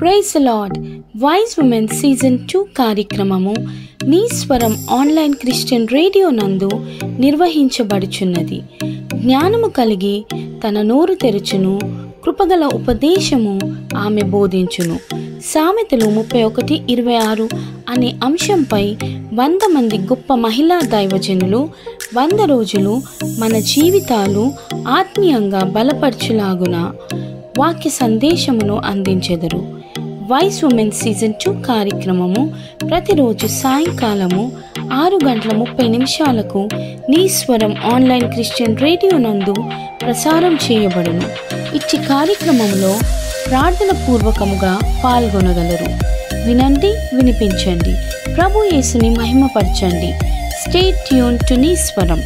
Praise lord wise women season two కార్యక్రమము నీ స్వరం ఆన్లైన్ క్రిస్టియన్ రేడియో నందు నిర్వహించబడుచున్నది జ్ఞానము కలిగి తన నోరు తెరుచును కృపగల ఉపదేశము ఆమె బోధించును సామెతలు ముప్పై ఒకటి ఇరవై ఆరు అనే అంశంపై వంద మంది గొప్ప మహిళా దైవజనులు వంద రోజులు మన జీవితాలు ఆత్మీయంగా బలపరచులాగున వాక్య సందేశమును అందించెదరు వైస్ ఉమెన్ సీజన్ టూ కార్యక్రమము ప్రతిరోజు సాయంకాలము ఆరు గంటల ముప్పై నిమిషాలకు నీ స్వరం ఆన్లైన్ క్రిస్టియన్ రేడియో నందు ప్రసారం చేయబడును ఇట్టి కార్యక్రమంలో ప్రార్థన పూర్వకముగా పాల్గొనగలరు వినండి వినిపించండి ప్రభు యేసుని మహిమపరచండి స్టే ట్యూన్ టు నీ స్వరం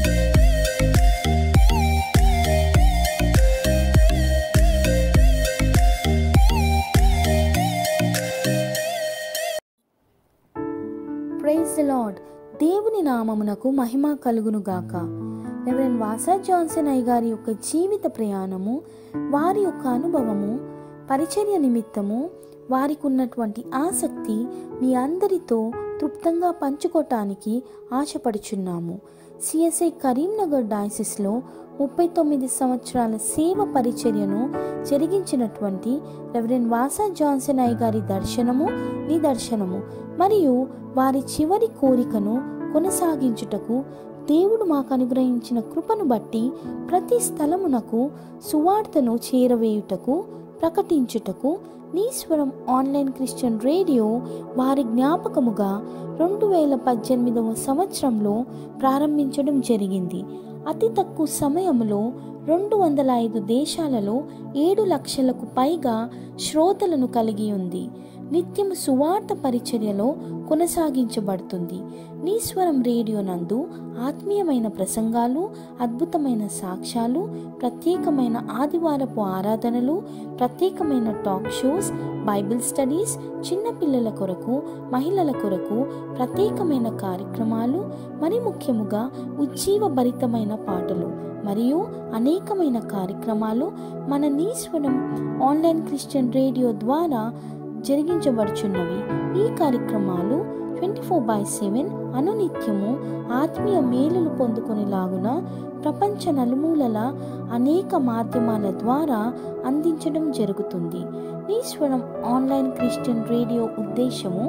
ప్రైజ్ ద లార్డ్ దేవుని నామమునకు మహిమ కలుగును గాక రెవరెండ్ వాసా జాన్సన్ అయ్య గారి యొక్క జీవిత ప్రయాణము వారి యొక్క అనుభవము పరిచర్య నిమిత్తము వారికి ఉన్నటువంటి ఆసక్తి మీ అందరితో తృప్తంగా పంచుకోవటానికి ఆశపడుచున్నాము సిఎస్ఐ కరీంనగర్ డయాసిస్లో ముప్పై తొమ్మిది సంవత్సరాల సేవ పరిచర్యను జరిగించినటువంటి రెవరెండ్ వాసా జాన్సన్ అయ్య గారి దర్శనము నిదర్శనము మరియు వారి చివరి కోరికను కొనసాగించుటకు దేవుడు మాకు అనుగ్రహించిన కృపను బట్టి ప్రతి స్థలమునకు సువార్తను చేరవేయుటకు ప్రకటించుటకు నీశ్వరం ఆన్లైన్ క్రిస్టియన్ రేడియో వారి జ్ఞాపకముగా రెండు వేల పద్దెనిమిదవ సంవత్సరంలో ప్రారంభించడం జరిగింది అతి తక్కువ సమయంలో రెండు వందల ఐదు దేశాలలో ఏడు లక్షలకు పైగా శ్రోతలను కలిగి ఉంది నిత్యం సువార్త పరిచర్యలో కొనసాగించబడుతుంది నీశ్వరం రేడియో నందు ఆత్మీయమైన ప్రసంగాలు అద్భుతమైన సాక్ష్యాలు ప్రత్యేకమైన ఆదివారపు ఆరాధనలు ప్రత్యేకమైన టాక్ షోస్ బైబిల్ స్టడీస్ చిన్నపిల్లల కొరకు మహిళల కొరకు ప్రత్యేకమైన కార్యక్రమాలు మరి ముఖ్యముగా ఉజ్జీవభరితమైన పాటలు మరియు అనేకమైన కార్యక్రమాలు మన నీశ్వరం ఆన్లైన్ క్రిస్టియన్ రేడియో ద్వారా జరిగించబడుచున్నవి ఈ కార్యక్రమాలు ట్వంటీ ఫోర్ బై సెవెన్ అనునిత్యము ఆత్మీయ మేలులు పొందుకొనిలాగున ప్రపంచ నలుమూలల అనేక మాధ్యమాల ద్వారా అందించడం జరుగుతుంది ఈశ్వరం ఆన్లైన్ క్రిస్టియన్ రేడియో ఉద్దేశము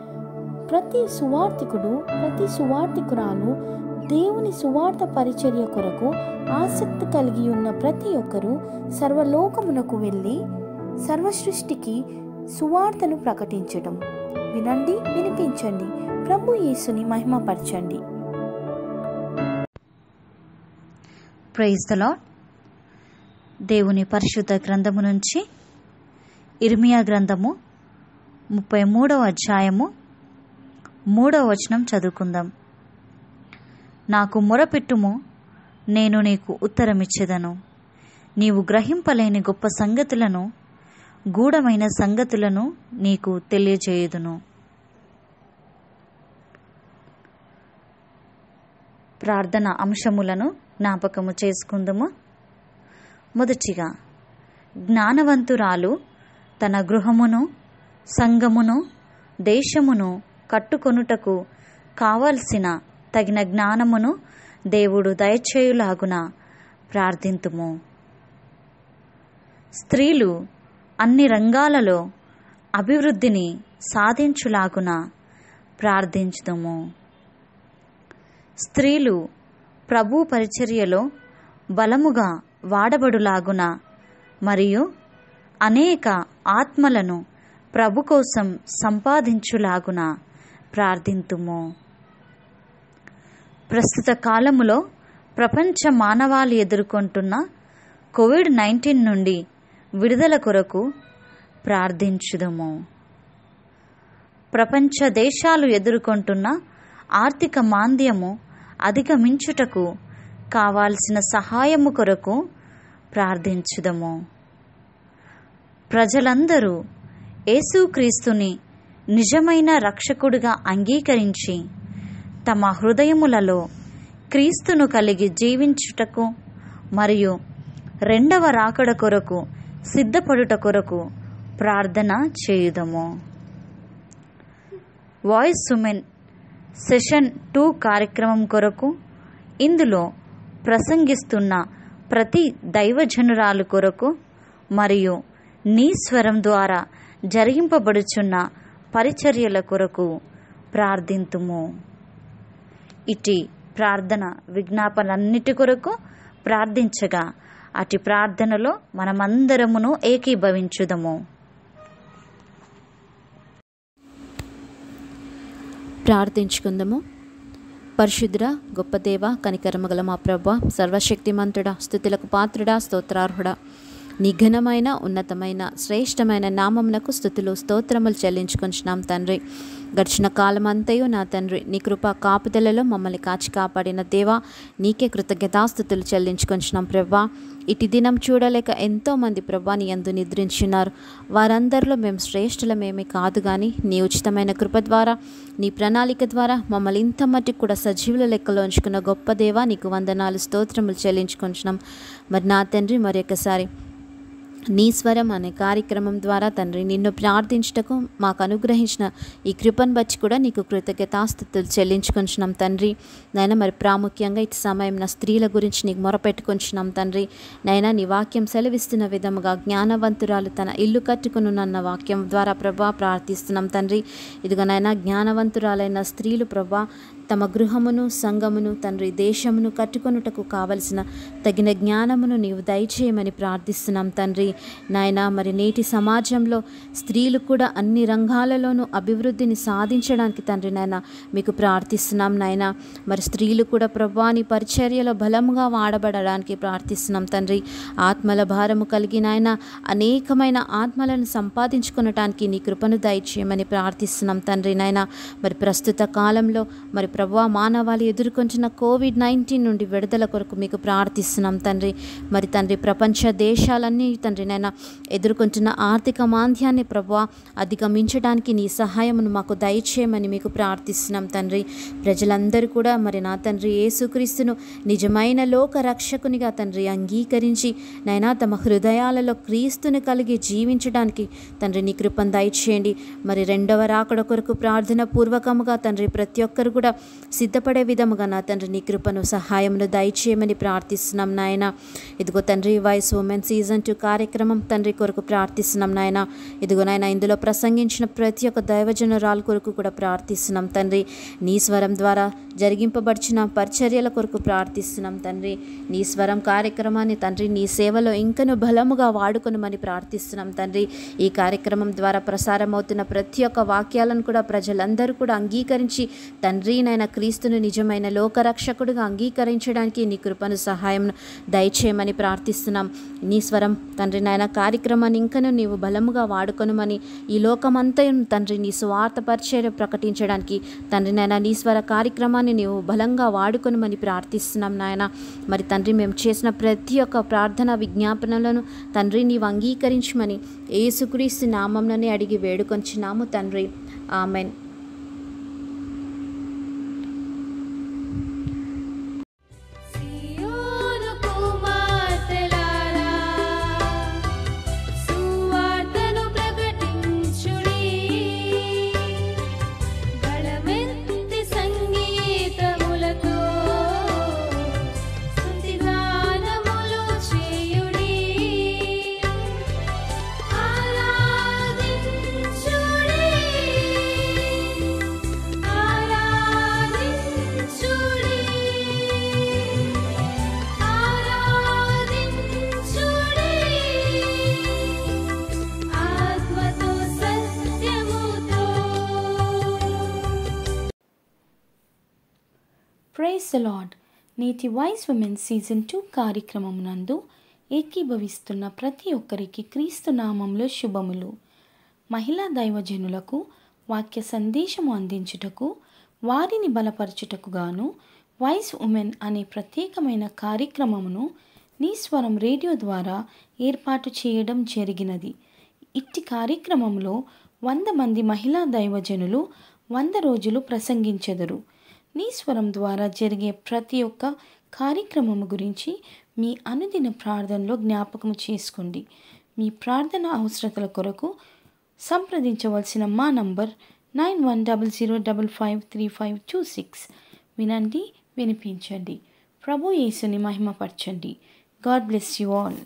ప్రతి సువార్థికుడు ప్రతి సువార్థికురాలు దేవుని సువార్త పరిచర్య కొరకు ఆసక్తి కలిగి ఉన్న ప్రతి ఒక్కరూ సర్వలోకమునకు వెళ్ళి సర్వసృష్టికి సువార్తను ప్రకటించడం వినండి వినిపించండి ప్రభు యేసుని మహిమపరచండి ప్రైజ్ ద లాడ్ దేవుని పరిశుద్ధ గ్రంథము నుంచి ఇర్మియా గ్రంథము ముప్పై మూడవ అధ్యాయము మూడవ వచనం చదువుకుందాం నాకు మొరపెట్టుము నేను నీకు ఉత్తరమిచ్చేదను నీవు గ్రహింపలేని గొప్ప సంగతులను గూఢమైన సంగతులను నీకు తెలియజేయుదును ప్రార్థన అంశములను జ్ఞాపకము చేసుకుందుము మొదటిగా జ్ఞానవంతురాలు తన గృహమును సంఘమును దేశమును కట్టుకొనుటకు కావలసిన తగిన జ్ఞానమును దేవుడు దయచేయులాగున ప్రార్థింతుము స్త్రీలు అన్ని రంగాలలో అభివృద్ధిని సాధించులాగున ప్రార్థించుదము స్త్రీలు ప్రభు పరిచర్యలో బలముగా వాడబడులాగున మరియు అనేక ఆత్మలను ప్రభు కోసం సంపాదించులాగున ప్రార్థింతుము ప్రస్తుత కాలములో ప్రపంచ మానవాళి ఎదుర్కొంటున్న కోవిడ్ నైన్టీన్ నుండి విడుదల కొరకు ప్రార్థించుదము ప్రపంచ దేశాలు ఎదుర్కొంటున్న ఆర్థిక మాంద్యము అధిగమించుటకు కావాల్సిన సహాయము కొరకు ప్రార్థించుదము ప్రజలందరూ యేసుక్రీస్తుని నిజమైన రక్షకుడిగా అంగీకరించి తమ హృదయములలో క్రీస్తును కలిగి జీవించుటకు మరియు రెండవ రాకడ కొరకు సిద్ధపడుట కొరకు ప్రార్థన చేయుదము వాయిస్ ఉమెన్ సెషన్ టూ కార్యక్రమం కొరకు ఇందులో ప్రసంగిస్తున్న ప్రతి దైవజనురాలు కొరకు మరియు నీ స్వరం ద్వారా జరిగింపబడుచున్న పరిచర్యల కొరకు ప్రార్థింతుము ఇటు ప్రార్థన విజ్ఞాపనన్నిటి కొరకు ప్రార్థించగా అటు ప్రార్థనలో మనమందరమును ఏకీభవించుదము ప్రార్థించుకుందాము పరిశుద్ర గొప్ప దేవ కనికరమగల మా ప్రభ సర్వశక్తిమంతుడా స్థుతులకు పాత్రుడా స్తోత్రార్హుడా నిఘనమైన ఉన్నతమైన శ్రేష్టమైన నామమునకు స్థుతులు స్తోత్రములు చెల్లించుకొంచున్నాం తండ్రి గడిచిన కాలమంతయు నా తండ్రి నీ కృప కాపుదలలో మమ్మల్ని కాచి కాపాడిన దేవా నీకే కృతజ్ఞతాస్థుతులు చెల్లించుకొంచున్నాం ప్రభా ఇటు దినం చూడలేక ఎంతోమంది ప్రభా నీ అందు నిద్రించున్నారు వారందరిలో మేము శ్రేష్ఠులమేమీ కాదు కానీ నీ ఉచితమైన కృప ద్వారా నీ ప్రణాళిక ద్వారా మమ్మల్ని ఇంత మట్టుకు కూడా సజీవుల లెక్కలో ఉంచుకున్న గొప్ప దేవా నీకు వందనాలు స్తోత్రములు చెల్లించుకుంటున్నాం మరి నా తండ్రి మరి ఒకసారి నీ స్వరం అనే కార్యక్రమం ద్వారా తండ్రి నిన్ను ప్రార్థించటకు మాకు అనుగ్రహించిన ఈ కృపను బట్టి కూడా నీకు కృతజ్ఞతాస్థుతులు చెల్లించుకొంచున్నాం తండ్రి నైనా మరి ప్రాముఖ్యంగా ఇటు సమయం నా స్త్రీల గురించి నీకు మొరపెట్టుకొంచున్నాం తండ్రి నైనా నీ వాక్యం సెలవిస్తున్న విధముగా జ్ఞానవంతురాలు తన ఇల్లు కట్టుకునున్న వాక్యం ద్వారా ప్రభా ప్రార్థిస్తున్నాం తండ్రి ఇదిగో నైనా జ్ఞానవంతురాలైన స్త్రీలు ప్రభా తమ గృహమును సంఘమును తండ్రి దేశమును కట్టుకొనుటకు కావలసిన తగిన జ్ఞానమును నీవు దయచేయమని ప్రార్థిస్తున్నాం తండ్రి నాయన మరి నేటి సమాజంలో స్త్రీలు కూడా అన్ని రంగాలలోనూ అభివృద్ధిని సాధించడానికి తండ్రి నాయన మీకు ప్రార్థిస్తున్నాం నాయన మరి స్త్రీలు కూడా ప్రభాని పరిచర్యలో బలముగా వాడబడడానికి ప్రార్థిస్తున్నాం తండ్రి ఆత్మల భారము కలిగి నాయన అనేకమైన ఆత్మలను సంపాదించుకునటానికి నీ కృపను దయచేయమని ప్రార్థిస్తున్నాం తండ్రి నాయన మరి ప్రస్తుత కాలంలో మరి ప్రభా మానవాళి ఎదుర్కొంటున్న కోవిడ్ నైన్టీన్ నుండి విడుదల కొరకు మీకు ప్రార్థిస్తున్నాం తండ్రి మరి తండ్రి ప్రపంచ దేశాలన్నీ తండ్రి నైనా ఎదుర్కొంటున్న ఆర్థిక మాంద్యాన్ని ప్రభా అధిగమించడానికి నీ సహాయమును మాకు దయచేయమని మీకు ప్రార్థిస్తున్నాం తండ్రి ప్రజలందరూ కూడా మరి నా తండ్రి యేసుక్రీస్తును నిజమైన లోక రక్షకునిగా తండ్రి అంగీకరించి నైనా తమ హృదయాలలో క్రీస్తుని కలిగి జీవించడానికి తండ్రి నీ కృపను దయచేయండి మరి రెండవ రాకడ కొరకు ప్రార్థన పూర్వకముగా తండ్రి ప్రతి ఒక్కరు కూడా సిద్ధపడే విధముగా నా తండ్రి నీ కృపను సహాయమును దయచేయమని ప్రార్థిస్తున్నాం నాయన ఇదిగో తండ్రి వాయిస్ ఉమెన్ సీజన్ టూ కార్యక్రమం తండ్రి కొరకు ప్రార్థిస్తున్నాం నాయన ఇదిగో నాయన ఇందులో ప్రసంగించిన ప్రతి ఒక్క దైవజనురాల కొరకు కూడా ప్రార్థిస్తున్నాం తండ్రి నీ స్వరం ద్వారా జరిగింపబడిచిన పరిచర్యల కొరకు ప్రార్థిస్తున్నాం తండ్రి నీ స్వరం కార్యక్రమాన్ని తండ్రి నీ సేవలో ఇంకను బలముగా వాడుకొనమని ప్రార్థిస్తున్నాం తండ్రి ఈ కార్యక్రమం ద్వారా ప్రసారమవుతున్న ప్రతి ఒక్క వాక్యాలను కూడా ప్రజలందరూ కూడా అంగీకరించి తండ్రి నైనా క్రీస్తును నిజమైన లోకరక్షకుడుగా అంగీకరించడానికి నీ కృపను సహాయం దయచేయమని ప్రార్థిస్తున్నాం నీ స్వరం తండ్రి నాయన కార్యక్రమాన్ని ఇంకను నీవు బలముగా వాడుకొనుమని ఈ లోకమంతా తండ్రి నీ స్వార్థ పరిచర్య ప్రకటించడానికి తండ్రి నాయన నీ స్వర కార్యక్రమాన్ని నీవు బలంగా వాడుకొనుమని ప్రార్థిస్తున్నాం నాయన మరి తండ్రి మేము చేసిన ప్రతి ఒక్క ప్రార్థన విజ్ఞాపనలను తండ్రి నీవు అంగీకరించమని ఏసుక్రీస్తు నామంలోనే అడిగి వేడుకొంచున్నాము తండ్రి ఆమెన్ సియోను కుమార్తెలారా సువార్తను ప్రకటించుడి గళమెత్తి సంగీతములతో స్తుతిగానములు చేయుడి ఆరాధించుడి ఆరాధించుడి ఆరాధించుడి ఆత్మతో సత్యముతో ప్రైజ్ ద లాడ్ నేటి వాయిస్ ఉమెన్ సీజన్ టూ కార్యక్రమం నందు ఏకీభవిస్తున్న ప్రతి ఒక్కరికి క్రీస్తు నామంలో శుభములు మహిళా దైవజనులకు వాక్య సందేశము అందించుటకు వారిని బలపరచుటకు గాను వాయిస్ ఉమెన్ అనే ప్రత్యేకమైన కార్యక్రమమును నీ స్వరం రేడియో ద్వారా ఏర్పాటు చేయడం జరిగినది ఇట్టి కార్యక్రమంలో వంద మంది మహిళా దైవజనులు వంద రోజులు ప్రసంగించెదరు నీ స్వరం ద్వారా జరిగే ప్రతి ఒక్క కార్యక్రమము గురించి మీ అనుదిన ప్రార్థనలో జ్ఞాపకం చేసుకోండి మీ ప్రార్థన అవసరతల కొరకు సంప్రదించవలసిన మా number nine one double zero double five three five two six వినండి వినిపించండి ప్రభు యేసుని మహిమపరచండి గాడ్ బ్లెస్ యు ఆల్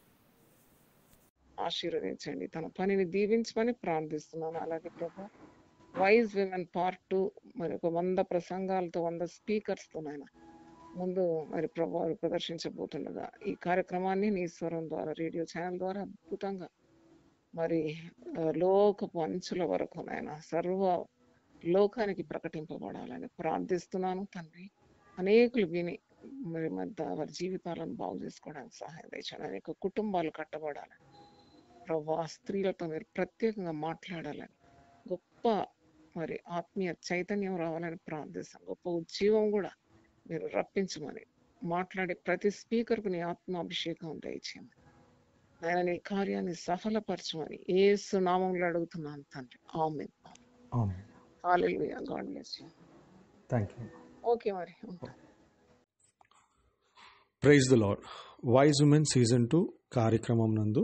ఆశీర్వదించండి తన పనిని దీవించమని ప్రార్థిస్తున్నాను అలాగే ప్రభా వైజ్ విమెన్ పార్ట్ టూ మరి ఒక వంద ప్రసంగాలతో వంద స్పీకర్స్తో నాయన ముందు మరి ప్రభావాలు ప్రదర్శించబోతుండగా ఈ కార్యక్రమాన్ని నీ స్వరం ద్వారా రేడియో ఛానల్ ద్వారా అద్భుతంగా మరి ఆ, లోకపు అంచుల వరకు నాయన సర్వ లోకానికి ప్రకటింపబడాలని ప్రార్థిస్తున్నాను తండ్రి అనేకులు విని మరి మధ్య వారి జీవితాలను బాగు చేసుకోవడానికి సహాయం తెచ్చాను అనేక కుటుంబాలు కట్టబడాలని ప్రభా స్త్రీలతో మీరు ప్రత్యేకంగా మాట్లాడాలని గొప్ప మరి ఆత్మీయ చైతన్యం రావాలని ప్రార్థిస్తాం గొప్ప ఉజ్జీవం కూడా మీరు రప్పించమని మాట్లాడే ప్రతి స్పీకర్కు నీ ఆత్మ అభిషేకం దయచేయమని ఆయన నీ కార్యాన్ని సఫలపరచమని ఏసు నామంలో అడుగుతున్నాను తండ్రి amen amen hallelujah God bless you thank you okay మరి ఉంటా praise the Lord voice women season two కార్యక్రమం నందు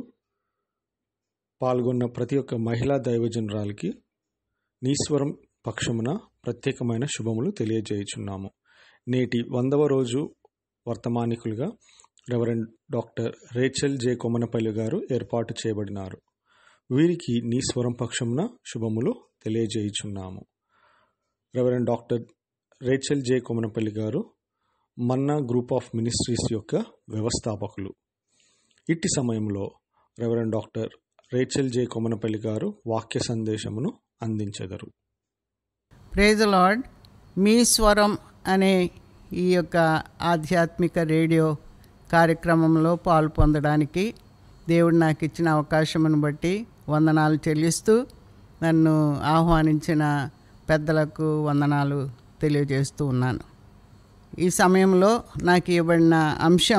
పాల్గొన్న ప్రతి ఒక్క మహిళా దైవజనరాలకి నీశ్వరం పక్షమున ప్రత్యేకమైన శుభములు తెలియజేయుచున్నాము నేటి వందవ రోజు వర్తమానికులుగా reverend doctor Rachel J Komanapalli garu ఏర్పాటు చేయబడినారు వీరికి నీశ్వరం పక్షమున శుభములు తెలియజేయుచున్నాము reverend doctor Rachel J Komanapalli garu Manna group of ministries యొక్క వ్యవస్థాపకులు ఇట్టి సమయంలో reverend doctor Rachel J Komanapalli garu వాక్య సందేశమును అందించెదరు ప్రేజ్ లార్డ్ మీ స్వరం అనే ఈ యొక్క ఆధ్యాత్మిక రేడియో కార్యక్రమంలో పాలు పొందడానికి దేవుడు నాకు ఇచ్చిన అవకాశమును బట్టి వందనాలు చెల్లిస్తూ నన్ను ఆహ్వానించిన పెద్దలకు వందనాలు తెలియజేస్తూ ఉన్నాను ఈ సమయంలో నాకు ఇవ్వబడిన అంశం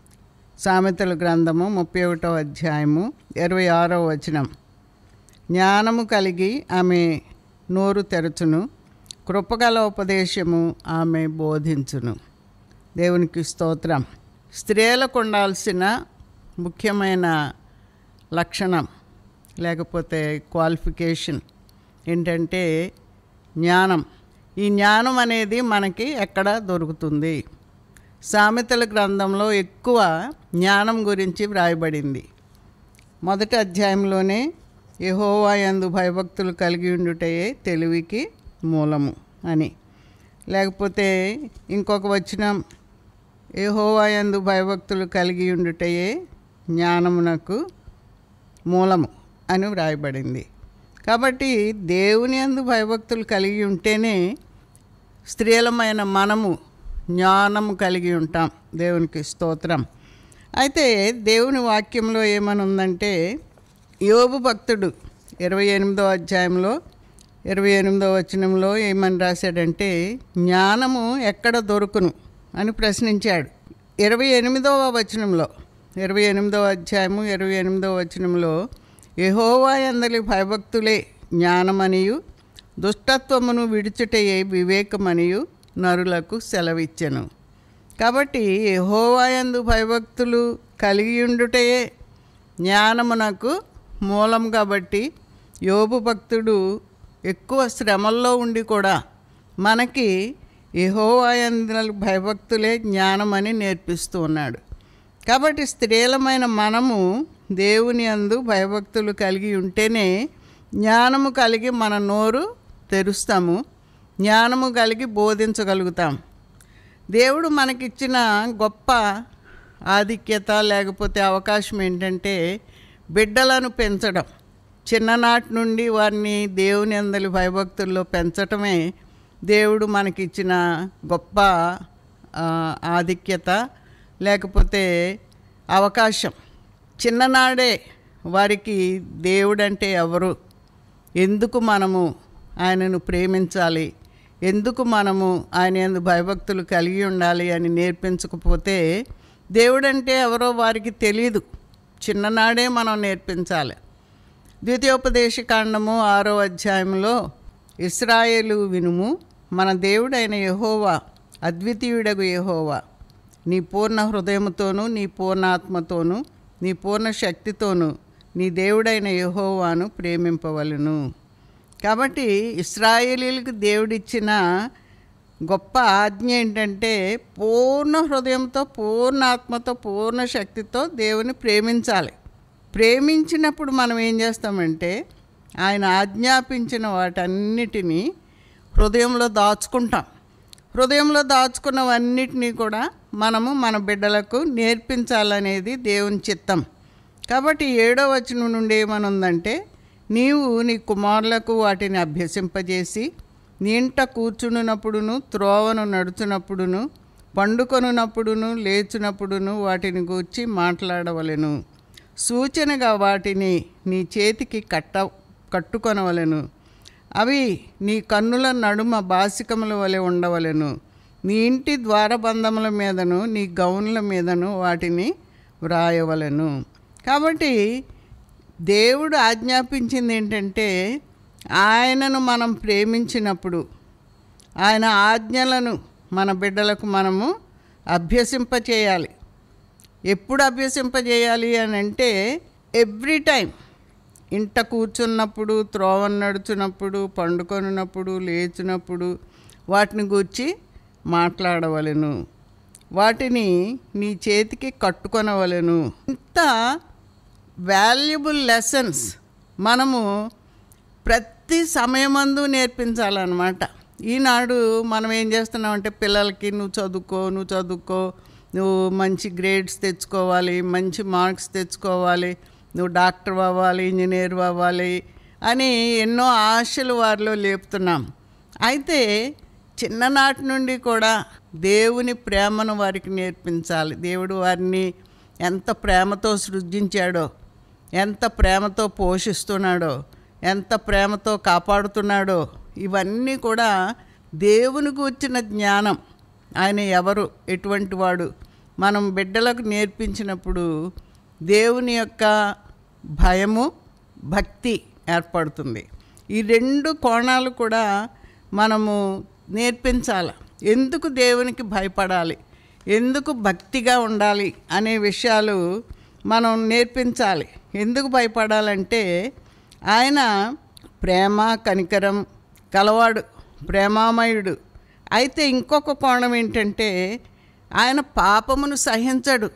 సామెతల గ్రంథము ముప్పై ఒకటో అధ్యాయము ఇరవై ఆరో వచనం జ్ఞానము కలిగి ఆమె నోరు తెరచును కృపగల ఉపదేశము ఆమె బోధించును దేవునికి స్తోత్రం స్త్రీలకు ఉండాల్సిన ముఖ్యమైన లక్షణం లేకపోతే క్వాలిఫికేషన్ ఏంటంటే జ్ఞానం ఈ జ్ఞానం అనేది మనకి ఎక్కడ దొరుకుతుంది సామెతల గ్రంథంలో ఎక్కువ జ్ఞానం గురించి వ్రాయబడింది మొదటి అధ్యాయంలోనే యెహోవా యందు భయభక్తులు కలిగి ఉండుటయే తెలివికి మూలము అని లేకపోతే ఇంకొక వచనం యెహోవా యందు భయభక్తులు కలిగి ఉండుటయే జ్ఞానమునకు మూలము అని వ్రాయబడింది కాబట్టి దేవుని యందు భయభక్తులు కలిగి ఉంటేనే స్త్రీలమైన మనము జ్ఞానము కలిగి ఉంటాం దేవునికి స్తోత్రం అయితే దేవుని వాక్యంలో ఏమని ఉందంటే యోబు భక్తుడు ఇరవై ఎనిమిదో అధ్యాయంలో ఇరవై ఎనిమిదో వచనంలో ఏమని రాశాడంటే జ్ఞానము ఎక్కడ దొరుకును అని ప్రశ్నించాడు ఇరవై ఎనిమిదవ వచనంలో ఇరవై ఎనిమిదవ అధ్యాయము ఇరవై ఎనిమిదవ వచనంలో యెహోవా అందలి భయభక్తులే జ్ఞానమనియు దుష్టత్వమును విడుచుటయే వివేకమనియు నరులకు సెలవిచ్చెను కాబట్టి యెహోవాయందు భయభక్తులు కలిగి ఉండుటయే జ్ఞానమునకు మూలం కాబట్టి యోబు భక్తుడు ఎక్కువ శ్రమల్లో ఉండి కూడా మనకి యెహోవాయందు భయభక్తులే జ్ఞానమని నేర్పిస్తూ ఉన్నాడు కాబట్టి స్త్రీలమైన మనము దేవుని అందు భయభక్తులు కలిగి ఉంటేనే జ్ఞానము కలిగి మన నోరు తెరుస్తాము జ్ఞానము కలిగి బోధించగలుగుతాం దేవుడు మనకిచ్చిన గొప్ప ఆధిక్యత లేకపోతే అవకాశం ఏంటంటే బిడ్డలను పెంచడం చిన్ననాటి నుండి వారిని దేవుని అందరి భయభక్తుల్లో పెంచటమే దేవుడు మనకిచ్చిన గొప్ప ఆ, ఆధిక్యత లేకపోతే అవకాశం చిన్ననాడే వారికి దేవుడంటే ఎవరు ఎందుకు మనము ఆయనను ప్రేమించాలి ఎందుకు మనము ఆయన యందు భయభక్తులు కలిగి ఉండాలి అని నేర్పించకపోతే దేవుడంటే ఎవరో వారికి తెలియదు చిన్ననాడే మనం నేర్పించాలి ద్వితీయోపదేశ కాండము ఆరో అధ్యాయంలో ఇస్రాయేలు వినుము మన దేవుడైన యెహోవా అద్వితీయుడగు యెహోవా నీ పూర్ణ హృదయముతోనూ నీ పూర్ణ ఆత్మతోనూ నీ పూర్ణ శక్తితోనూ నీ దేవుడైన యెహోవాను ప్రేమింపవలను కాబట్టి ఇస్రాయేలీలకు దేవుడిచ్చిన గొప్ప ఆజ్ఞ ఏంటంటే పూర్ణ హృదయంతో పూర్ణ ఆత్మతో పూర్ణ శక్తితో దేవుని ప్రేమించాలి ప్రేమించినప్పుడు మనం ఏం చేస్తామంటే ఆయన ఆజ్ఞాపించిన వాటన్నిటినీ హృదయంలో దాచుకుంటాం హృదయంలో దాచుకున్నవన్నిటినీ కూడా మనము మన బిడ్డలకు నేర్పించాలనేది దేవుని చిత్తం కాబట్టి ఏడో వచనం నుండి ఏమనుందంటే నీవు నీ కుమారులకు వాటిని అభ్యసింపజేసి నీ ఇంట కూర్చున్నప్పుడును త్రోవను నడుచునప్పుడును పండుకొనున్నప్పుడును లేచినప్పుడును వాటిని గూర్చి మాట్లాడవలెను సూచనగా వాటిని నీ చేతికి కట్ట కట్టుకొనవలెను అవి నీ కన్నుల నడుమ బాసికముల వలె ఉండవలెను నీ ఇంటి ద్వారబంధముల మీదను నీ గౌన్ల మీదను వాటిని వ్రాయవలెను కాబట్టి దేవుడు ఆజ్ఞాపించింది ఏంటంటే ఆయనను మనం ప్రేమించినప్పుడు ఆయన ఆజ్ఞలను మన బిడ్డలకు మనము అభ్యసింపచేయాలి ఎప్పుడు అభ్యసింపజేయాలి అని అంటే ఎవ్రీ టైం ఇంట కూర్చున్నప్పుడు త్రోవ నడుచున్నప్పుడు పండుకొనున్నప్పుడు లేచినప్పుడు వాటిని గూర్చి మాట్లాడవలెను వాటిని నీ చేతికి కట్టుకొనవలెను ఇంత వాల్యుబుల్ లెసన్స్ మనము ప్రతి సమయమందు నేర్పించాలన్నమాట ఈనాడు మనం ఏం చేస్తున్నామంటే పిల్లలకి నువ్వు చదువుకో నువ్వు చదువుకో నువ్వు మంచి గ్రేడ్స్ తెచ్చుకోవాలి మంచి మార్క్స్ తెచ్చుకోవాలి నువ్వు డాక్టర్ అవ్వాలి ఇంజనీర్ అవ్వాలి అని ఎన్నో ఆశలు వారిలో లేపుతున్నాం అయితే చిన్ననాటి నుండి కూడా దేవుని ప్రేమను వారికి నేర్పించాలి దేవుడు వారిని ఎంత ప్రేమతో సృజించాడో ఎంత ప్రేమతో పోషిస్తున్నాడో ఎంత ప్రేమతో కాపాడుతున్నాడో ఇవన్నీ కూడా దేవునికి వచ్చిన జ్ఞానం ఆయన ఎవరు ఎటువంటి వాడు మనం బిడ్డలకు నేర్పించినప్పుడు దేవుని యొక్క భయము భక్తి ఏర్పడుతుంది ఈ రెండు కోణాలు కూడా మనము నేర్పించాలి ఎందుకు దేవునికి భయపడాలి ఎందుకు భక్తిగా ఉండాలి అనే విషయాలు మనం నేర్పించాలి ఎందుకు భయపడాలంటే ఆయన ప్రేమ కనికరం కలవాడు ప్రేమామయుడు అయితే ఇంకొక కోణం ఏంటంటే ఆయన పాపమును సహించడు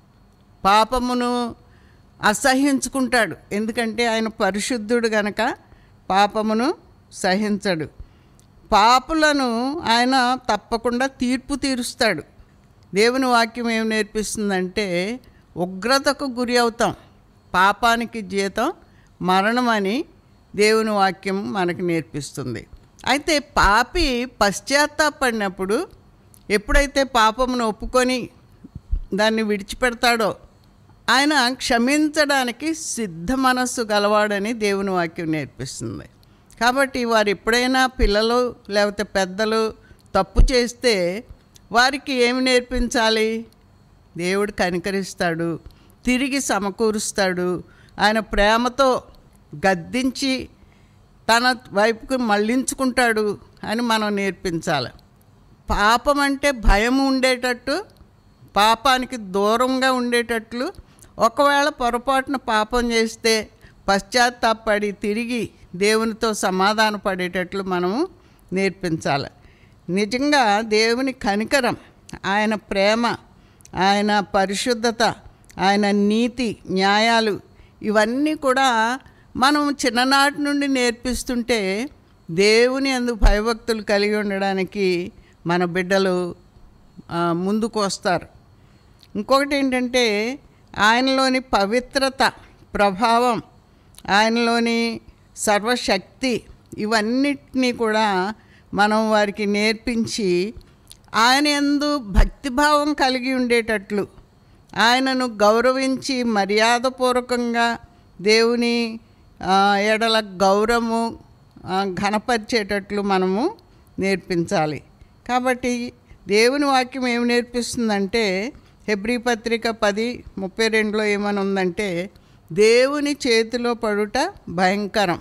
పాపమును అసహించుకుంటాడు ఎందుకంటే ఆయన పరిశుద్ధుడు గనక పాపమును సహించడు పాపులను ఆయన తప్పకుండా తీర్పు తీరుస్తాడు దేవుని వాక్యం ఏం నేర్పిస్తుందంటే ఉగ్రతకు గురి అవుతాం పాపానికి జీతం మరణం అని దేవుని వాక్యం మనకు నేర్పిస్తుంది అయితే పాపి పశ్చాత్తాపడినప్పుడు ఎప్పుడైతే పాపమును ఒప్పుకొని దాన్ని విడిచిపెడతాడో ఆయన క్షమించడానికి సిద్ధ మనస్సు గలవాడని దేవుని వాక్యం నేర్పిస్తుంది కాబట్టి వారు ఎప్పుడైనా పిల్లలు లేకపోతే పెద్దలు తప్పు చేస్తే వారికి ఏమి నేర్పించాలి దేవుడు కనికరిస్తాడు తిరిగి సమకూరుస్తాడు ఆయన ప్రేమతో గద్దించి తన వైపుకు మళ్ళించుకుంటాడు అని మనం నేర్పించాలి పాపం అంటే భయం ఉండేటట్టు పాపానికి దూరంగా ఉండేటట్లు ఒకవేళ పొరపాటున పాపం చేస్తే పశ్చాత్తాపడి తిరిగి దేవునితో సమాధాన పడేటట్లు మనము నేర్పించాలి నిజంగా దేవుని కనికరం ఆయన ప్రేమ ఆయన పరిశుద్ధత ఆయన నీతి న్యాయాలు ఇవన్నీ కూడా మనం చిన్ననాటి నుండి నేర్పిస్తుంటే దేవుని అందు భయభక్తులు కలిగి ఉండడానికి మన బిడ్డలు ఆ, ముందుకు వస్తారు ఇంకొకటి ఏంటంటే ఆయనలోని పవిత్రత ప్రభావం ఆయనలోని సర్వశక్తి ఇవన్నిటినీ కూడా మనం వారికి నేర్పించి ఆయన ఎందు భక్తిభావం కలిగి ఉండేటట్లు ఆయనను గౌరవించి మర్యాదపూర్వకంగా దేవుని ఆ, ఎడల గౌరవము ఆ, ఘనపరిచేటట్లు మనము నేర్పించాలి కాబట్టి దేవుని వాక్యం ఏమి నేర్పిస్తుందంటే హెబ్రీ పత్రిక పది ముప్పై రెండులో ఏమని ఉందంటే దేవుని చేతిలో పడుట భయంకరం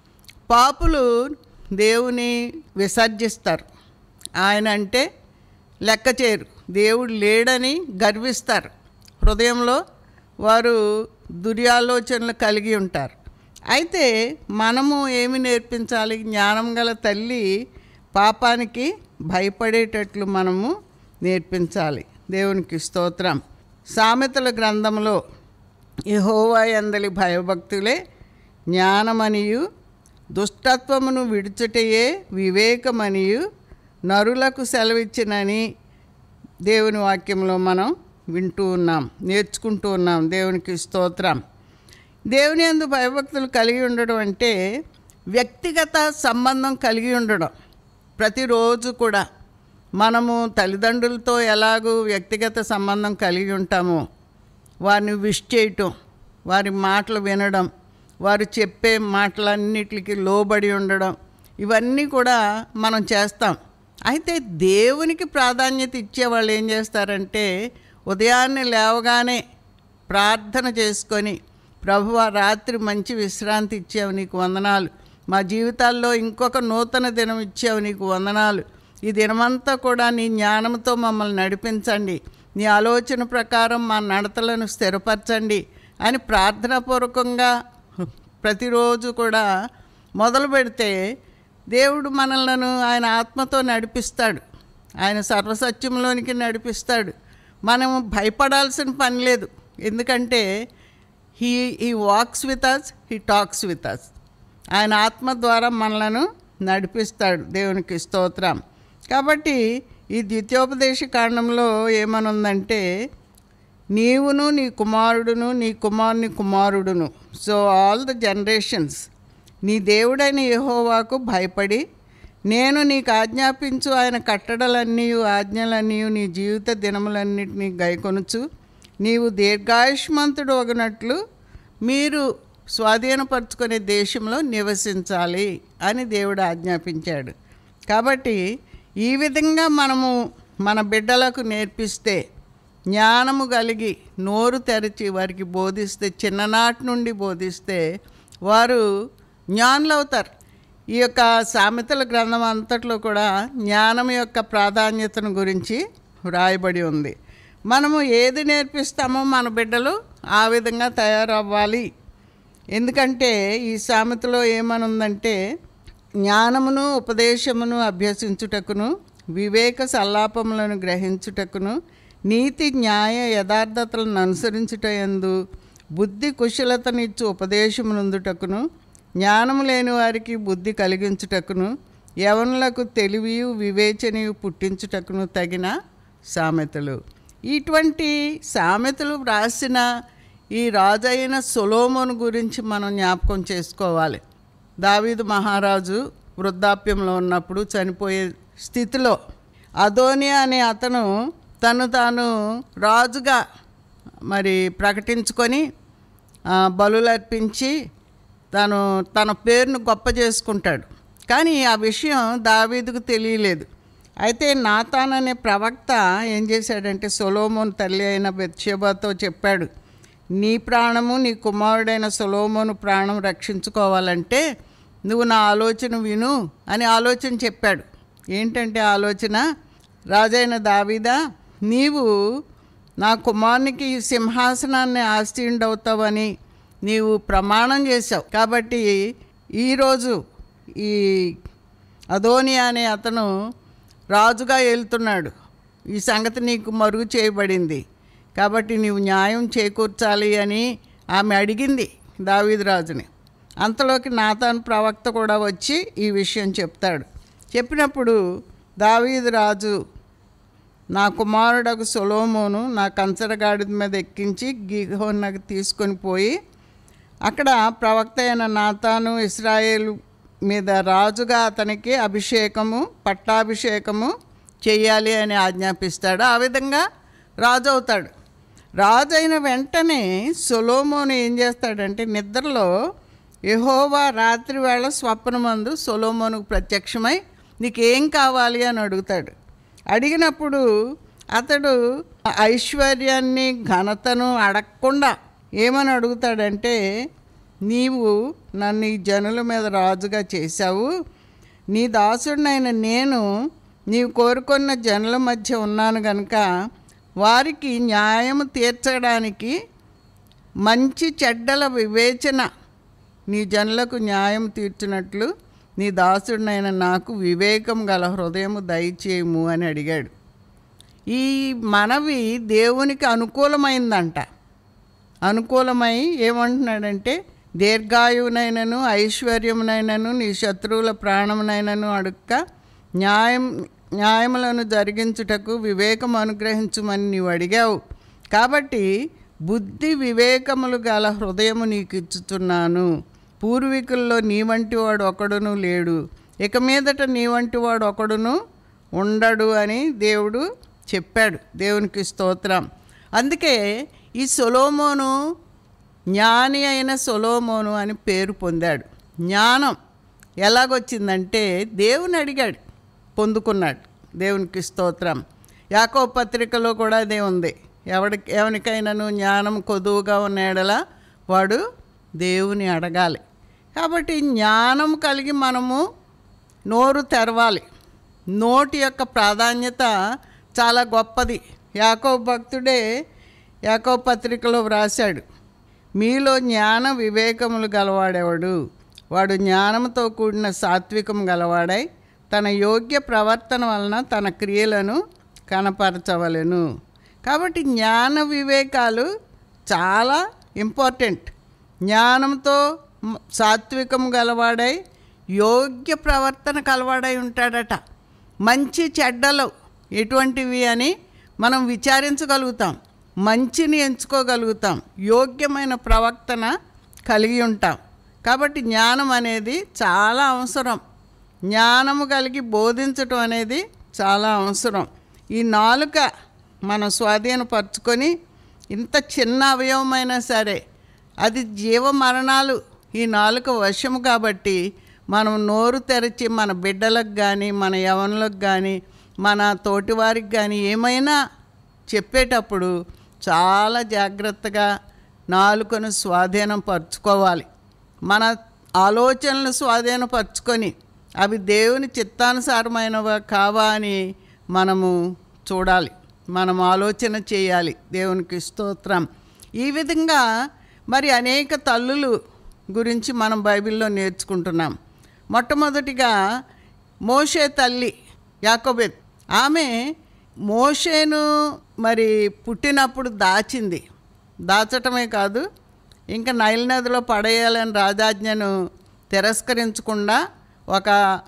పాపులు దేవుని విసర్జిస్తారు ఆయన అంటే లెక్క చేయరు దేవుడు లేడని గర్విస్తారు హృదయంలో వారు దుర్యాలోచనలు కలిగి ఉంటారు అయితే మనము ఏమి నేర్పించాలి జ్ఞానం గల తల్లి పాపానికి భయపడేటట్లు మనము నేర్పించాలి దేవునికి స్తోత్రం సామెతల గ్రంథంలో యెహోవా ఎందలి భయభక్తులే జ్ఞానమనియు దుష్టత్వమును విడుచుటయే వివేకమనియు నరులకు సెలవిచ్చినని దేవుని వాక్యంలో మనం వింటూ ఉన్నాం నేర్చుకుంటూ ఉన్నాం దేవునికి స్తోత్రం దేవుని యందు భయభక్తులు కలిగి ఉండడం అంటే వ్యక్తిగత సంబంధం కలిగి ఉండడం ప్రతిరోజు కూడా మనము తల్లిదండ్రులతో ఎలాగూ వ్యక్తిగత సంబంధం కలిగి ఉంటామో వారిని విష్ చేయటం వారి మాటలు వినడం వారు చెప్పే మాటలన్నిటికి లోబడి ఉండడం ఇవన్నీ కూడా మనం చేస్తాం అయితే దేవునికి ప్రాధాన్యత ఇచ్చే వాళ్ళు ఏం చేస్తారంటే ఉదయాన్నే లేవగానే ప్రార్థన చేసుకొని ప్రభువ రాత్రి మంచి విశ్రాంతి ఇచ్చావు నీకు వందనాలు మా జీవితాల్లో ఇంకొక నూతన దినం ఇచ్చావు నీకు వందనాలు ఈ దినమంతా కూడా నీ జ్ఞానంతో మమ్మల్ని నడిపించండి నీ ఆలోచన ప్రకారం మా నడతలను స్థిరపరచండి అని ప్రార్థనాపూర్వకంగా ప్రతిరోజు కూడా మొదలు పెడితే దేవుడు మనలను ఆయన ఆత్మతో నడిపిస్తాడు ఆయన సర్వసత్యంలోనికి నడిపిస్తాడు మనం భయపడాల్సిన పని లేదు ఎందుకంటే he he walks with us he talks with us ఆయన ఆత్మ ద్వారా మనలను నడిపిస్తాడు దేవునికి స్తోత్రం కాబట్టి ఈ ద్వితీయోపదేశ కాండంలో ఏమనుందంటే నీవును నీ కుమారుడును నీ కుమారుని కుమారుడును సో ఆల్ ద జనరేషన్స్ నీ దేవుడైన యెహోవాకు భయపడి నేను నీకు ఆజ్ఞాపించు ఆయన కట్టడలన్నీ ఆజ్ఞలన్నీ నీ జీవిత దినములన్నిటినీ గైకొనుచు నీవు దీర్ఘాయుష్మంతుడు ఒకనట్లు మీరు స్వాధీనపరుచుకునే దేశంలో నివసించాలి అని దేవుడు ఆజ్ఞాపించాడు కాబట్టి ఈ విధంగా మనము మన బిడ్డలకు నేర్పిస్తే జ్ఞానము కలిగి నోరు తెరిచి వారికి బోధిస్తే చిన్ననాటి నుండి బోధిస్తే వారు జ్ఞానులు అవుతారు ఈ యొక్క సామెతల గ్రంథం అంతట్లో కూడా జ్ఞానం యొక్క ప్రాధాన్యతను గురించి వ్రాయబడి ఉంది మనము ఏది నేర్పిస్తామో మన బిడ్డలు ఆ విధంగా తయారవ్వాలి ఎందుకంటే ఈ సామెతలో ఏమనుందంటే జ్ఞానమును ఉపదేశమును అభ్యసించుటకును వివేక సల్లాపములను గ్రహించుటకును నీతి న్యాయ యథార్థతలను అనుసరించుట యందు బుద్ధి కుశలతనిచ్చు ఉపదేశమునందుటకును జ్ఞానము లేని వారికి బుద్ధి కలిగించుటకును యవనులకు తెలివియు వివేచనయు పుట్టించుటకును తగిన సామెతలు ఇటువంటి సామెతలు వ్రాసిన ఈ రాజైన సొలోమోను గురించి మనం జ్ఞాపకం చేసుకోవాలి దావీదు మహారాజు వృద్ధాప్యంలో ఉన్నప్పుడు చనిపోయే స్థితిలో అదోనియా అనే అతను తను తాను రాజుగా మరి ప్రకటించుకొని ఆ, బలులర్పించి తను తన పేరును గొప్ప చేసుకుంటాడు కానీ ఆ విషయం దావీదుకు తెలియలేదు అయితే నాతాన్ అనే ప్రవక్త ఏం చేశాడంటే సొలోమోన్ తల్లి అయిన బెత్షెబాతో చెప్పాడు నీ ప్రాణము నీ కుమారుడైన సొలోమోను ప్రాణం రక్షించుకోవాలంటే నువ్వు నా ఆలోచన విను అని ఆలోచన చెప్పాడు ఏంటంటే ఆలోచన రాజైన దావీదా నీవు నా కుమారునికి ఈ సింహాసనాన్ని ఆస్తిండవుతావని నీవు ప్రమాణం చేశావు కాబట్టి ఈరోజు ఈ అదోనియా అనే అతను రాజుగా వెళ్తున్నాడు ఈ సంగతి నీకు మరుగు చేయబడింది కాబట్టి నీవు న్యాయం చేకూర్చాలి అని ఆమె అడిగింది దావీదు రాజుని అంతలోకి నాతాన్ ప్రవక్త కూడా వచ్చి ఈ విషయం చెప్తాడు చెప్పినప్పుడు దావీదు రాజు నా కుమారుడకు సొలోమోను నా కంచరగాడి మీద ఎక్కించి గిహోన్నకు తీసుకొని పోయి అక్కడ ప్రవక్త అయిన నాతాను ఇస్రాయేలు మీద రాజుగా అతనికి అభిషేకము పట్టాభిషేకము చెయ్యాలి అని ఆజ్ఞాపిస్తాడు ఆ విధంగా రాజు అవుతాడు రాజు అయిన వెంటనే సొలోమోను ఏం చేస్తాడంటే నిద్రలో యెహోవా రాత్రి వేళ స్వప్నమందు సొలోమోనుకు ప్రత్యక్షమై నీకేం కావాలి అని అడుగుతాడు అడిగినప్పుడు అతడు ఐశ్వర్యాన్ని ఘనతను అడగకుండా ఏమని అడుగుతాడంటే నీవు నన్ను ఈ జనుల మీద రాజుగా చేశావు నీ దాసుడినైన నేను నీవు కోరుకున్న జనుల మధ్య ఉన్నాను గనుక వారికి న్యాయం తీర్చడానికి మంచి చెడ్డల వివేచన నీ జనులకు న్యాయం తీర్చినట్లు నీ దాసుడినైన నాకు వివేకం గల హృదయము దయచేయము అని అడిగాడు ఈ మనవి దేవునికి అనుకూలమైందంట అనుకూలమై ఏమంటున్నాడంటే దీర్ఘాయువునైనను ఐశ్వర్యమునైనను నీ శత్రువుల ప్రాణమునైనను అడుక్క న్యాయం న్యాయములను జరిగించుటకు వివేకం అనుగ్రహించుమని నీవు అడిగావు కాబట్టి బుద్ధి వివేకములు గల హృదయము నీకు ఇచ్చుతున్నాను పూర్వీకుల్లో నీ వంటి వాడు ఒకడును లేడు ఇక మీదట నీ వంటి వాడు ఒకడును ఉండడు అని దేవుడు చెప్పాడు దేవునికి స్తోత్రం అందుకే ఈ సొలోమోను జ్ఞాని అయిన సొలోమోను అని పేరు పొందాడు జ్ఞానం ఎలాగొచ్చిందంటే దేవుని అడిగాడు పొందుకున్నాడు దేవునికి స్తోత్రం యాకో పత్రికలో కూడా అదే ఉంది ఎవడికి ఎవరికైనాను జ్ఞానం కొదువుగా ఉన్న ఎడల వాడు దేవుని అడగాలి కాబట్టి జ్ఞానం కలిగి మనము నోరు తెరవాలి నోటి యొక్క ప్రాధాన్యత చాలా గొప్పది యాకో భక్తుడే యాకో పత్రికలో వ్రాశాడు మీలో జ్ఞాన వివేకములు గలవాడెవడు వాడు జ్ఞానంతో కూడిన సాత్వికం గలవాడై తన యోగ్య ప్రవర్తన వలన తన క్రియలను కనపరచవలెను కాబట్టి జ్ఞాన వివేకాలు చాలా ఇంపార్టెంట్ జ్ఞానంతో మ్- సాత్వికం గలవాడై యోగ్య ప్రవర్తన కలవాడై ఉంటాడట మంచి చెడ్డలు ఎటువంటివి అని మనం విచారించగలుగుతాం మంచిని ఎంచుకోగలుగుతాం యోగ్యమైన ప్రవర్తన కలిగి ఉంటాం కాబట్టి జ్ఞానం అనేది చాలా అవసరం జ్ఞానము కలిగి బోధించటం అనేది చాలా అవసరం ఈ నాలుక మనం స్వాధీనపరుచుకొని ఇంత చిన్న అవయవమైనా సరే అది జీవ మరణాలు ఈ నాలుక వశము కాబట్టి మనం నోరు తెరిచి మన బిడ్డలకు కానీ మన యవనులకు కానీ మన తోటివారికి కానీ ఏమైనా చెప్పేటప్పుడు చాలా జాగ్రత్తగా నాలుకను స్వాధీనం పరుచుకోవాలి మన ఆలోచనలు స్వాధీనపరుచుకొని అవి దేవుని చిత్తానుసారమైనవా కావా అని మనము చూడాలి మనం ఆలోచన చేయాలి దేవునికి స్తోత్రం ఈ విధంగా మరి అనేక తల్లులు గురించి మనం బైబిల్లో నేర్చుకుంటున్నాం మొట్టమొదటిగా మోషే తల్లి యాకోబెత్ ఆమె మోషేను మరి పుట్టినప్పుడు దాచింది దాచటమే కాదు ఇంకా నైల్ నదిలో పడేయాలని రాజాజ్ఞను తిరస్కరించకుండా ఒక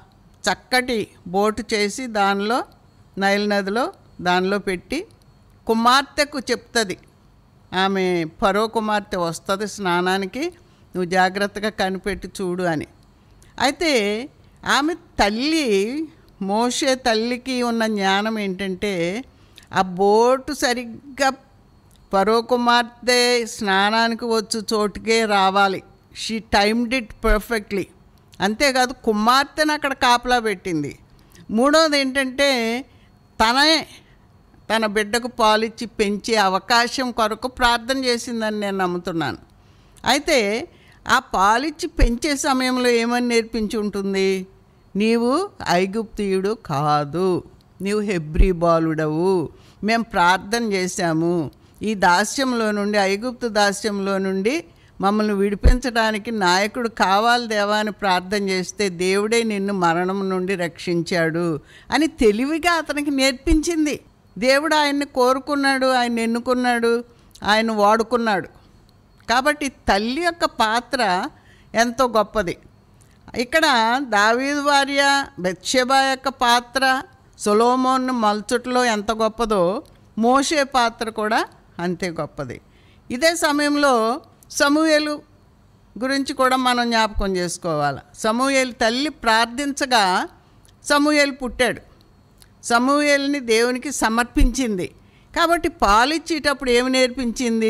చక్కటి బోటు చేసి దానిలో నైల్ నదిలో దానిలో పెట్టి కుమార్తెకు చెప్తుంది ఆమె పరో కుమార్తె వస్తుంది స్నానానికి నువ్వు జాగ్రత్తగా కనిపెట్టి చూడు అని అయితే ఆమె తల్లి మోషే తల్లికి ఉన్న జ్ఞానం ఏంటంటే ఆ బోటు సరిగ్గా పరో కుమార్తె స్నానానికి వచ్చు చోటుకే రావాలి షీ టైమ్డ్ ఇట్ పర్ఫెక్ట్లీ అంతేకాదు కుమార్తెను అక్కడ కాపలా పెట్టింది మూడవది ఏంటంటే తనే తన బిడ్డకు పాలిచ్చి పెంచే అవకాశం కొరకు ప్రార్థన చేసిందని నేను నమ్ముతున్నాను అయితే ఆ పాలిచ్చి పెంచే సమయంలో ఏమని నేర్పించి ఉంటుంది నీవు ఐగుప్తియుడు కాదు నీవు హెబ్రీ బాలుడవు మేము ప్రార్థన చేశాము ఈ దాస్యంలో నుండి ఐగుప్తు దాస్యంలో నుండి మమ్మల్ని విడిపించడానికి నాయకుడు కావాలి దేవా అని ప్రార్థన చేస్తే దేవుడే నిన్ను మరణం నుండి రక్షించాడు అని తెలివిగా అతనికి నేర్పించింది దేవుడు ఆయన్ని కోరుకున్నాడు ఆయన ఎన్నుకున్నాడు ఆయన వాడుకున్నాడు కాబట్టి తల్లి యొక్క పాత్ర ఎంతో గొప్పది ఇక్కడ దావీదు భార్య బెత్షెబా యొక్క పాత్ర సొలోమోన్ మల్చుట్లో ఎంత గొప్పదో మోషే పాత్ర కూడా అంతే గొప్పది ఇదే సమయంలో సమూయేలు గురించి కూడా మనం జ్ఞాపకం చేసుకోవాలి సమూయేలు తల్లి ప్రార్థించగా సమూయేలు పుట్టాడు సమూయేల్ని దేవునికి సమర్పించింది కాబట్టి పాలిచ్చేటప్పుడు ఏమి నేర్పించింది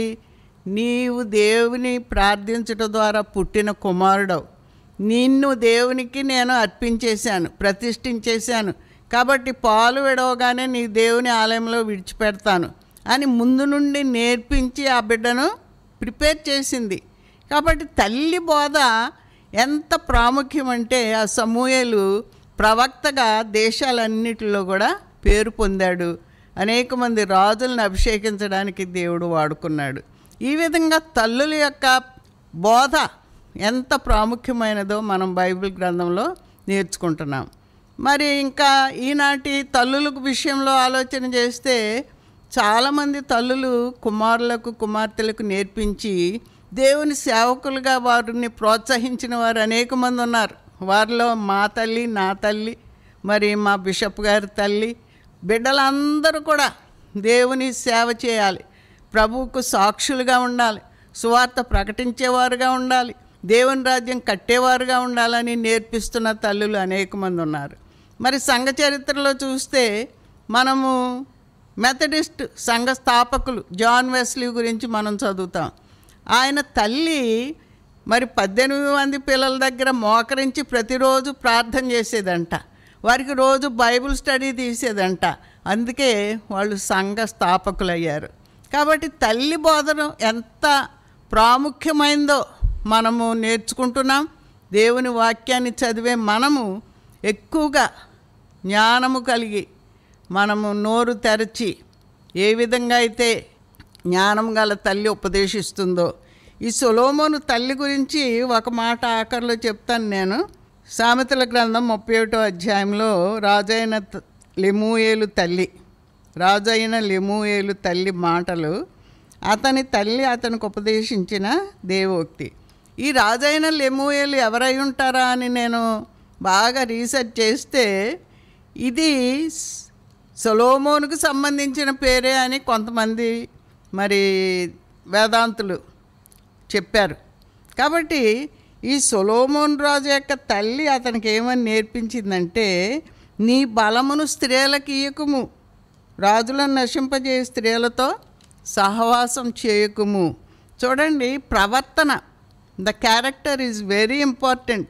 నీవు దేవుని ప్రార్థించడం ద్వారా పుట్టిన కుమారుడవు నిన్ను దేవునికి నేను అర్పించేశాను ప్రతిష్ఠించేశాను కాబట్టి పాలు విడవగానే నీ దేవుని ఆలయంలో విడిచిపెడతాను అని ముందు నుండి నేర్పించి ఆ బిడ్డను ప్రిపేర్ చేసింది కాబట్టి తల్లి బోధ ఎంత ప్రాముఖ్యం అంటే ఆ సమూహలు ప్రవక్తగా దేశాలన్నిటిలో కూడా పేరు పొందాడు అనేక మంది రాజులను అభిషేకించడానికి దేవుడు వాడుకున్నాడు ఈ విధంగా తల్లుల యొక్క బోధ ఎంత ప్రాముఖ్యమైనదో మనం బైబిల్ గ్రంథంలో నేర్చుకుంటున్నాం మరి ఇంకా ఈనాటి తల్లుల విషయంలో ఆలోచన చేస్తే చాలామంది తల్లులు కుమారులకు కుమార్తెలకు నేర్పించి దేవుని సేవకులుగా వారిని ప్రోత్సహించిన వారు అనేక మంది ఉన్నారు వారిలో మా తల్లి నా తల్లి మరి మా బిషప్ గారి తల్లి బిడ్డలందరూ కూడా దేవుని సేవ చేయాలి ప్రభువుకు సాక్షులుగా ఉండాలి సువార్త ప్రకటించేవారుగా ఉండాలి దేవుని రాజ్యం కట్టేవారుగా ఉండాలని నేర్పిస్తున్న తల్లులు అనేక మంది ఉన్నారు మరి సంఘ చరిత్రలో చూస్తే మనము మెథడిస్ట్ సంఘ స్థాపకులు జాన్ వెస్లీ గురించి మనం చదువుతాం ఆయన తల్లి మరి పద్దెనిమిది మంది పిల్లల దగ్గర మోకరించి ప్రతిరోజు ప్రార్థన చేసేదంట వారికి రోజు బైబిల్ స్టడీ తీసేదంట అందుకే వాళ్ళు సంఘ స్థాపకులయ్యారు కాబట్టి తల్లి బోధన ఎంత ప్రాముఖ్యమైందో మనము నేర్చుకుంటున్నాం దేవుని వాక్యాన్ని చదివే మనము ఎక్కువగా జ్ఞానము కలిగి మనము నోరు తెరచి ఏ విధంగా అయితే జ్ఞానం గల తల్లి ఉపదేశిస్తుందో ఈ సొలోమోను తల్లి గురించి ఒక మాట ఆఖరిలో చెప్తాను నేను సామెతల గ్రంథం ముప్పై ఒకటో అధ్యాయంలో రాజైన త- లెమూయేలు తల్లి రాజైన లెమూయేలు తల్లి మాటలు అతని తల్లి అతనికి ఉపదేశించిన దేవోక్తి ఈ రాజైన లెమూయేలు ఎవరై ఉంటారా అని నేను బాగా రీసెర్చ్ చేస్తే ఇది స్- సొలోమోనుకు సంబంధించిన పేరే అని కొంతమంది మరి వేదాంతులు చెప్పారు కాబట్టి ఈ సొలోమోన్ రాజు యొక్క తల్లి అతనికి ఏమని నేర్పించిందంటే నీ బలమును స్త్రీలకు ఇయ్యకుము రాజులను నశింపజే స్త్రీలతో సహవాసం చేయకుము చూడండి ప్రవర్తన the character is very important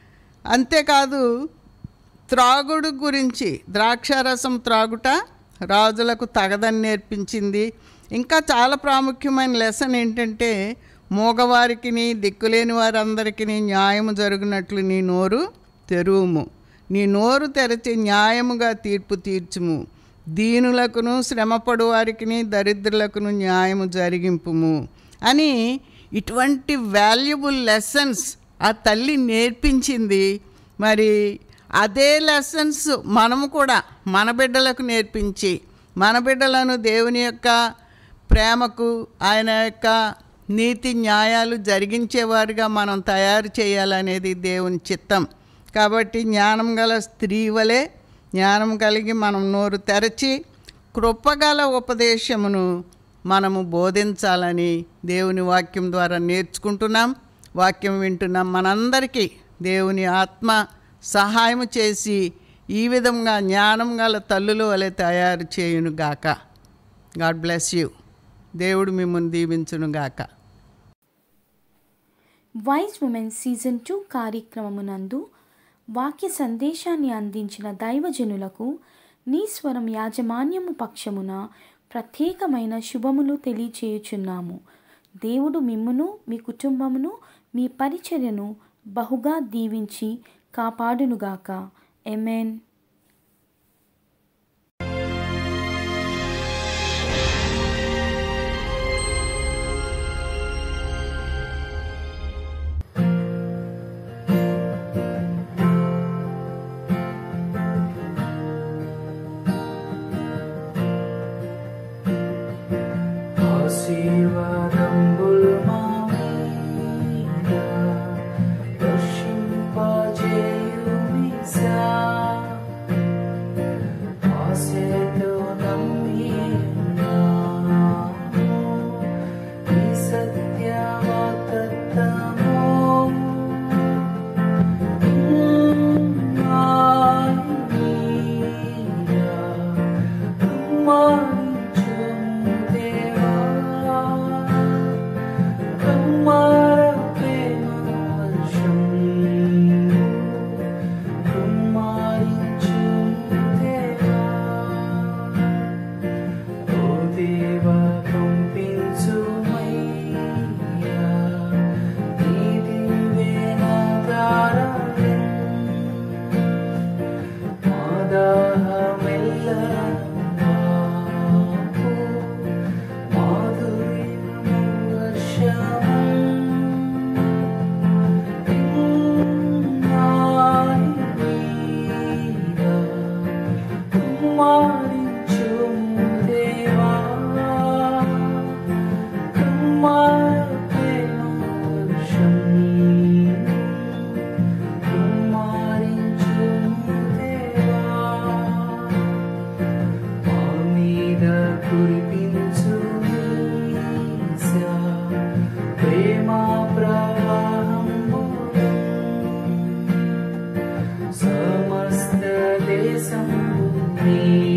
అంతేకాదు త్రాగుడు గురించి ద్రాక్షారసం త్రాగుట రాజులకు తగదని నేర్పించింది ఇంకా చాలా ప్రాముఖ్యమైన లెసన్ ఏంటంటే మూగవారికిని దిక్కులేని వారందరికీ న్యాయము జరుగునట్లు నీ నోరు తెరువుము నీ నోరు తెరచి న్యాయముగా తీర్పు తీర్చుము దీనులకును శ్రమపడు వారికిని దరిద్రులకును న్యాయము జరిగింపుము అని ఇటువంటి వాల్యుబుల్ లెసన్స్ ఆ తల్లి నేర్పించింది మరి అదే లెసన్స్ మనము కూడా మన బిడ్డలకు నేర్పించి మన బిడ్డలను దేవుని యొక్క ప్రేమకు ఆయన యొక్క నీతి న్యాయాలు జరిగించేవారుగా మనం తయారు చేయాలనేది దేవుని చిత్తం కాబట్టి జ్ఞానం గల స్త్రీ వలె జ్ఞానం కలిగి మనం నోరు తెరచి కృపగల ఉపదేశమును మనము బోధించాలని దేవుని వాక్యం ద్వారా నేర్చుకుంటున్నాం వాక్యం వింటున్నాం మనందరికీ దేవుని ఆత్మ సహాయం చేసి ఈ విధంగా జ్ఞానం గల తల్లుల వలె తయారు చేయును గాక గాడ్ బ్లెస్ యూ దేవుడు మిమ్మల్ని దీవించును గాక వైస్ ఉమెన్ సీజన్ టూ కార్యక్రమమునందు వాక్య సందేశాన్ని అందించిన దైవజనులకు నీ స్వరం యాజమాన్యము పక్షమున ప్రత్యేకమైన శుభములు తెలియచేయుచున్నాము దేవుడు మిమ్మును మీ కుటుంబమును మీ పరిచర్యను బహుగా దీవించి కాపాడునుగాక ఎమెన్ ఆశీర్వాదంబుల్ మా మీద వర్షింపజేయుమిసా. సముద్రే